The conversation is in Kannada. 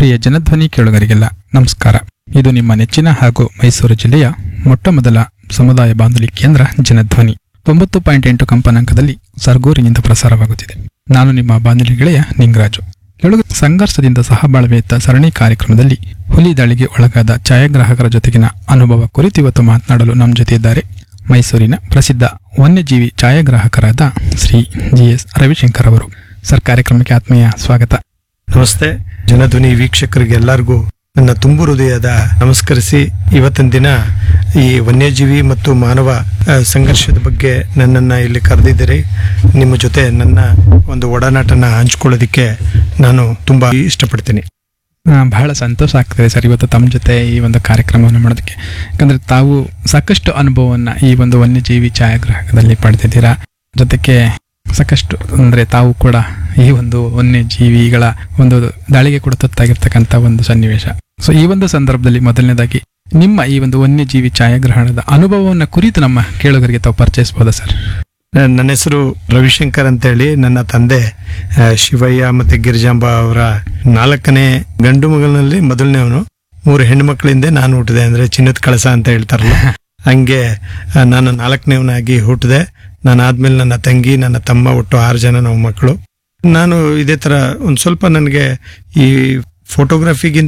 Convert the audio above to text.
ಪ್ರಿಯ ಜನಧ್ವನಿ ಕೇಳುಗರಿಗೆಲ್ಲ ನಮಸ್ಕಾರ ಇದು ನಿಮ್ಮ ನೆಚ್ಚಿನ ಹಾಗೂ ಮೈಸೂರು ಜಿಲ್ಲೆಯ ಮೊಟ್ಟ ಮೊದಲ ಸಮುದಾಯ ಬಾನುಲಿ ಕೇಂದ್ರ ಜನಧ್ವನಿ ತೊಂಬತ್ತು ಪಾಯಿಂಟ್ ಎಂಟು ಕಂಪನಾಂಕದಲ್ಲಿ ಸರ್ಗೂರಿನಿಂದ ಪ್ರಸಾರವಾಗುತ್ತಿದೆ ನಾನು ನಿಮ್ಮ ಬಾನುಲಿ ಗೆಳೆಯ ನಿಂಗರಾಜು ಕೆಳಗ ಸಂಘರ್ಷದಿಂದ ಸಹಬಾಳ್ವೆಯತ್ತ ಸರಣಿ ಕಾರ್ಯಕ್ರಮದಲ್ಲಿ ಹುಲಿ ದಾಳಿಗೆ ಒಳಗಾದ ಛಾಯಾಗ್ರಾಹಕರ ಜೊತೆಗಿನ ಅನುಭವ ಕುರಿತು ಇವತ್ತು ಮಾತನಾಡಲು ನಮ್ಮ ಜೊತೆ ಇದ್ದಾರೆ ಮೈಸೂರಿನ ಪ್ರಸಿದ್ಧ ವನ್ಯಜೀವಿ ಛಾಯಾಗ್ರಾಹಕರಾದ ಶ್ರೀ ಜಿ ಎಸ್ ರವಿಶಂಕರ್ ಅವರು ಸರ್ ಕಾರ್ಯಕ್ರಮಕ್ಕೆ ಆತ್ಮೀಯ ಸ್ವಾಗತ ನಮಸ್ತೆ ಜನಧ್ವನಿ ವೀಕ್ಷಕರಿಗೆ ಎಲ್ಲರಿಗೂ ನನ್ನ ತುಂಬು ಹೃದಯದ ನಮಸ್ಕರಿಸಿ ಇವತ್ತಿನ ದಿನ ಈ ವನ್ಯಜೀವಿ ಮತ್ತು ಮಾನವ ಆ, ಸಂಘರ್ಷದ ಬಗ್ಗೆ ನನ್ನನ್ನು ಇಲ್ಲಿ ಕರೆದಿದ್ದೀರಿ ನಿಮ್ಮ ಜೊತೆ ನನ್ನ ಒಂದು ಒಡನಾಟನ ಹಂಚ್ಕೊಳ್ಳೋದಕ್ಕೆ ನಾನು ತುಂಬ ಇಷ್ಟಪಡ್ತೀನಿ ಆ, ಬಹಳ ಸಂತೋಷ ಆಗ್ತದೆ ಸರ್ ಇವತ್ತು ತಮ್ಮ ಜೊತೆ ಈ ಒಂದು ಕಾರ್ಯಕ್ರಮವನ್ನು ಮಾಡೋದಕ್ಕೆ ಯಾಕಂದ್ರೆ ತಾವು ಸಾಕಷ್ಟು ಅನುಭವವನ್ನ ಈ ಒಂದು ವನ್ಯಜೀವಿ ಛಾಯಾಗ್ರಾಹಕದಲ್ಲಿ ಪಡೆದಿದ್ದೀರಾ ಜೊತೆಗೆ ಸಾಕಷ್ಟು ಅಂದ್ರೆ ತಾವು ಕೂಡ ಈ ಒಂದು ವನ್ಯಜೀವಿಗಳ ಒಂದು ದಾಳಿಗೆ ಕೂಡ ತುತ್ತಾಗಿರ್ತಕ್ಕಂಥ ಒಂದು ಸನ್ನಿವೇಶ ಸೊ ಈ ಒಂದು ಸಂದರ್ಭದಲ್ಲಿ ಮೊದಲನೇದಾಗಿ ನಿಮ್ಮ ಈ ಒಂದು ವನ್ಯಜೀವಿ ಛಾಯಾಗ್ರಹಣದ ಅನುಭವವನ್ನ ಕುರಿತು ನಮ್ಮ ಕೇಳುಗರಿಗೆ ತಾವು ಪರಿಚಯಿಸಬಹುದಾ ಸರ್ ನ- ನನ್ನ ಹೆಸರು ರವಿಶಂಕರ್ ಅಂತೇಳಿ ನನ್ನ ತಂದೆ ಆ, ಶಿವಯ್ಯ ಮತ್ತೆ ಗಿರಿಜಾಂಬ ಅವರ ನಾಲ್ಕನೇ ಗಂಡು ಮಗನಲ್ಲಿ ಮೊದಲನೇವನು ಮೂರು ಹೆಣ್ಣು ಮಕ್ಕಳಿಂದ ನಾನು ಹುಟ್ಟಿದೆ ಅಂದ್ರೆ ಚಿನ್ನದ ಕಳಸ ಅಂತ ಹೇಳ್ತಾರಲ್ಲ ಹಂಗೆ ಆ, ನಾನು ನಾಲ್ಕನೇವನಾಗಿ ಹುಟ್ಟಿದೆ ನಾನು ಆದ್ಮೇಲೆ ನನ್ನ ತಂಗಿ ನನ್ನ ತಮ್ಮ ಒಟ್ಟು ಆರು ಜನ ನಾವು ಮಕ್ಕಳು ನಾನು ಇದೇ ತರ ಒಂದ್ ಸ್ವಲ್ಪ ನನಗೆ ಈ ಫೋಟೋಗ್ರಫಿಗಿಂತ